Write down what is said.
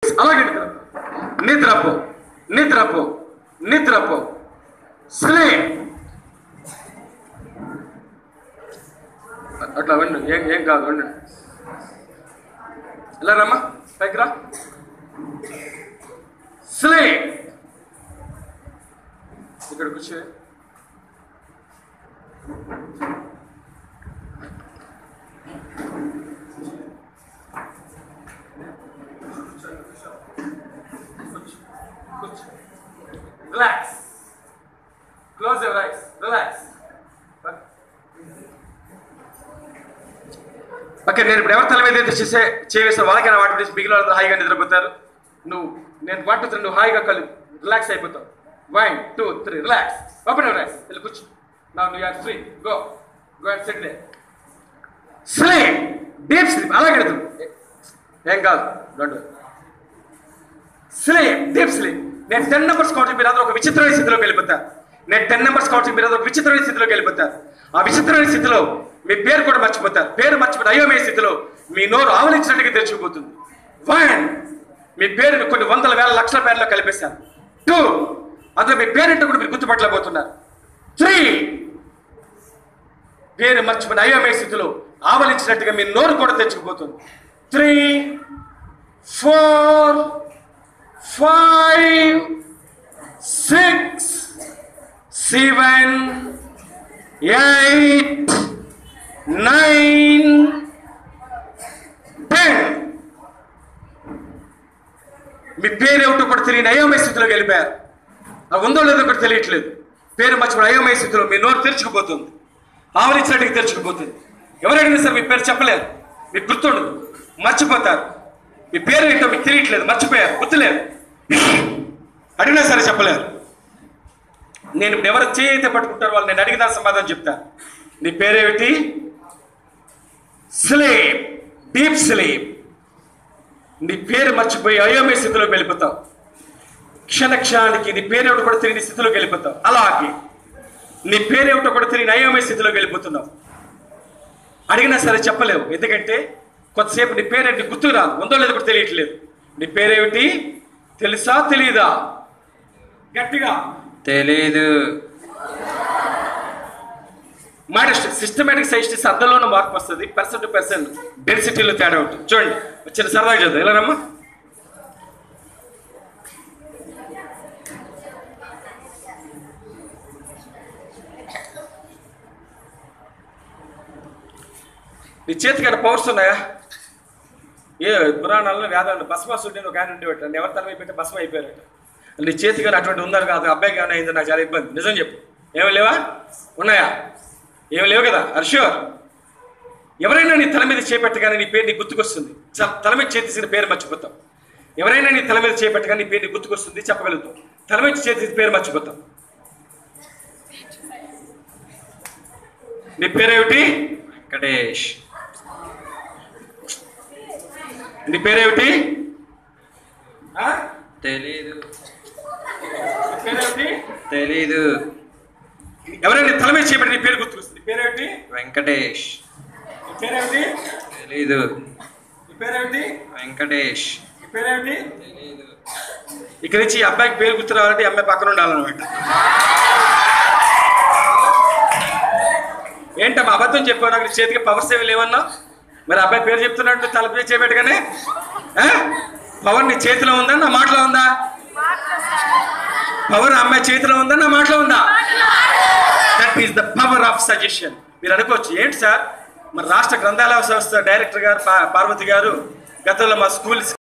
అలాగే నిద్రపో నిద్రపో నిద్రపో స్లీప్ అట్లా వండు ఏం ఏం కాదు వండు ఇలా రమ్మా పైకి రా స్లీప్ ఇక్కడ కూర్చో relax close your eyes relax okay నేను ఇప్పుడు ఎవరి తల మీద అయితే చేసే చేవేసిన వాళ్ళకైనా వాటి నుంచి మిగిలిన వాళ్ళందరూ హాయిగా నిద్రపోతారు నువ్వు నేను వన్ టూ త్రీ నువ్వు హాయిగా కలు రిలాక్స్ అయిపోతావు one two three relax open your eyes వెళ్ళి కూర్చో నా నువ్వు are free go go and set they sleep deep sleep అలాగే ఎడుతుంది ఏం కాదు రెండు స్లీప్ డీప్ స్లీప్ నేను టెన్ నెంబర్స్ కౌంటింగ్ మీరు అందరూ ఒక విచిత్రమైన స్థితిలోకి వెళ్ళిపోతారు నేను టెన్ నెంబర్స్ కౌంటింగ్ మీరు అందరూ ఒక విచిత్రమైన స్థితిలోకి వెళ్ళిపోతారు ఆ విచిత్రమైన స్థితిలో మీ పేరు కూడా మర్చిపోతారు పేరు మర్చిపోతే అయోమయ స్థితిలో మీ నోరు ఆవలించినట్టుగా తెరిచిపోతుంది వన్ మీ పేరుని కొన్ని వందల వేల లక్షల పేర్లో కలిపేశాను టూ అందులో మీ పేరెంట్ కూడా మీరు గుర్తుపట్టలేకపోతున్నారు త్రీ పేరు మర్చిపోయిన అయోమయ స్థితిలో ఆవలించినట్టుగా మీ నోరు కూడా తెచ్చుకుపోతుంది three four five six seven eight nine ten మీ పేరు ఏమిటో కూడా తెలియని అయోమయ స్థితిలోకి వెళ్ళిపోయారు అది ఉందో లేదో కూడా తెలియట్లేదు పేరు మర్చిపోయిన అయోమయ స్థితిలో మీ నోరు తెరుచుకుపోతుంది ఆవరించినట్టుగా తెరుచుకుపోతుంది ఎవరైనా సరే మీ పేరు చెప్పలేరు మీకు గుర్తుండదు మర్చిపోతారు మీ పేరు ఏంటో మీకు తెలియట్లేదు మర్చిపోయారు గుర్తులేదు అడిగినా సరే చెప్పలేరు నేను ఇప్పుడు ఎవరు చేయి అయితే పట్టుకుంటారో వాళ్ళు నేను అడిగిన సమాధానం చెప్తాను నీ పేరేమిటి స్లీప్ డీప్ స్లీప్ నీ పేరు మర్చిపోయి అయోమయ స్థితిలోకి వెళ్ళిపోతావు క్షణ క్షణానికి నీ పేరేమిటో కూడా తెలియని స్థితిలోకి వెళ్ళిపోతావు అలాగే నీ పేరేమిటో కూడా తెలియని అయోమయ స్థితిలోకి వెళ్ళిపోతున్నావు అడిగినా సరే చెప్పలేవు ఎందుకంటే కొంతసేపు నీ పేరేంటి గుర్తు రాదు ఉందో లేదో కూడా తెలియట్లేదు నీ పేరేమిటి తెలుసా తెలియదా గట్టిగా తెలీదు మాట సిస్టమేటిక్ సైస్టిస్ అర్థంలోనే మార్పు వస్తుంది పర్సన్ టు పర్సన్ డెన్సిటీలో తేడా ఉంటుంది చూడండి చిన్న సరదాగా చూద్దాం ఎలా రమ్మా నీ చేతికి అక్కడ పవర్స్ ఉన్నాయా ఏ పురాణాల్లో వేదాలు భస్మాసుడిని ఒక ఆయన ఉండి పెట్టండి ఎవరి తల మీద పెట్టి భస్మ అయిపోయారట నీ చేతికి కానీ అటువంటి ఉందని కాదు అబ్బాయికి కానీ అయింది నాకు చాలా ఇబ్బంది నిజం చెప్పు ఏమి లేవా ఉన్నాయా ఏమి లేవు కదా అర్షూర్ ఎవరైనా నీ తల మీద చేపెట్టగానే నీ పేరు నీ గుర్తుకొస్తుంది చ- తల మీద చేతిసిన పేరు మర్చిపోతాం ఎవరైనా నీ తల మీద చేపెట్టగానే నీ పేరు నీ గుర్తుకొస్తుంది చెప్పగలుగుతాం తల మీద చేతి పేరు మర్చిపోతాం నీ పేరేమిటి వెంకటేష్ నీ పేరేమిటి ఆ? తెలీదు నీ పేరేమిటి తెలీదు ఎవరైనా నీ తల మీద చేపెట్టి నీ పేరు గుర్తుకొస్తుంది నీ పేరేమిటి వెంకటేష్ నీ పేరేమిటి తెలీదు నీ పేరేమిటి వెంకటేష్ నీ పేరేమిటి తెలీదు ఇక్కడి నుంచి ఈ అబ్బాయికి పేరు గుర్తు రావాలంటే ఈ అమ్మాయి పక్కన ఉండాలన్నమాట ఏంటమ్మా అబద్ధం చెప్పావు నాకు నీ చేతికి పవర్స్ ఏమి లేవన్నా మరి అబ్బాయి పేరు చెప్తున్నట్టు తల పేరు చేపెట్టగానే ఆ? పవర్ నీ చేతిలో ఉందా నా మాటలో ఉందా పవర్ అమ్మాయి చేతిలో ఉందా నా మాటలో ఉందా that is the power of suggestion మీరు అనుకోవచ్చు ఏంటి సార్ మరి రాష్ట్ర గ్రంథాలయ సంస్థ డైరెక్టర్ గారు పా- పార్వతి గారు గతంలో మా స్కూల్